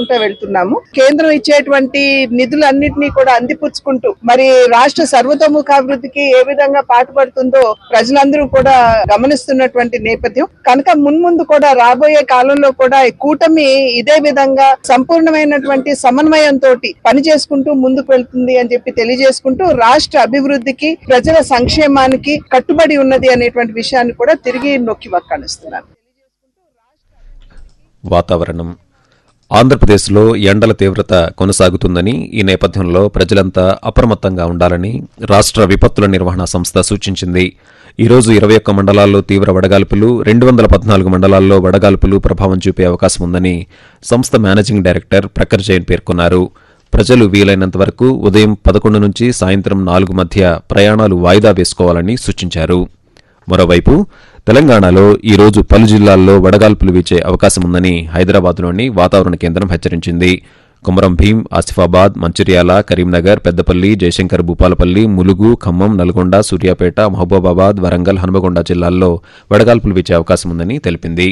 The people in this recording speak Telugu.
చేసుకుంటూ వెళ్తున్నాము కేంద్రం ఇచ్చేటువంటి నిధులన్నింటినీ కూడా అందిపుచ్చుకుంటూ మరి రాష్ట్ర సర్వతోముఖాభివృద్ధికి ఏ విధంగా పాటుపడుతుందో ప్రజలందరూ కూడా గమనిస్తున్నటువంటి నేపథ్యం కనుక మున్ముందు కూడా రాబోయే కాలంలో కూడా ఈ కూటమి ఇదే విధంగా సంపూర్ణమైనటువంటి సమన్వయంతో పని చేసుకుంటూ ముందుకు వెళ్తుంది అని చెప్పి తెలియజేసుకుంటూ రాష్ట్ర అభివృద్ధికి ప్రజల సంక్షేమానికి కట్టుబడి ఉన్నది అనేటువంటి విషయాన్ని కూడా తిరిగి నొక్కి వక్కాణిస్తున్నాను వాతావరణం ఆంధ్రప్రదేశ్లో ఎండల తీవ్రత కొనసాగుతుందని ఈ నేపథ్యంలో ప్రజలంతా అప్రమత్తంగా ఉండాలని రాష్ట్ర విపత్తుల నిర్వహణ సంస్థ సూచించింది ఈ రోజు ఇరవై ఒక్క మండలాల్లో తీవ్ర వడగాల్పులు రెండు వందల పద్నాలుగు మండలాల్లో వడగాల్పులు ప్రభావం చూపే అవకాశం ఉందని సంస్థ మేనేజింగ్ డైరెక్టర్ ప్రఖర్ జైన్ పేర్కొన్నారు ప్రజలు వీలైనంత వరకు ఉదయం పదకొండు నుంచి సాయంత్రం నాలుగు మధ్య ప్రయాణాలు వాయిదా వేసుకోవాలని సూచించారు మరోవైపు తెలంగాణలో ఈ రోజు పలు జిల్లాల్లో వడగాల్పులు వీచే అవకాశం ఉందని హైదరాబాద్లోని వాతావరణ కేంద్రం హెచ్చరించింది కుమరం భీం ఆసిఫాబాద్ మంచిర్యాల కరీంనగర్ పెద్దపల్లి జయశంకర్ భూపాలపల్లి ములుగు ఖమ్మం నల్గొండ సూర్యాపేట మహబూబాబాద్ వరంగల్ హనుమకొండ జిల్లాల్లో వడగాల్పులు వీచే అవకాశం ఉందని తెలిపింది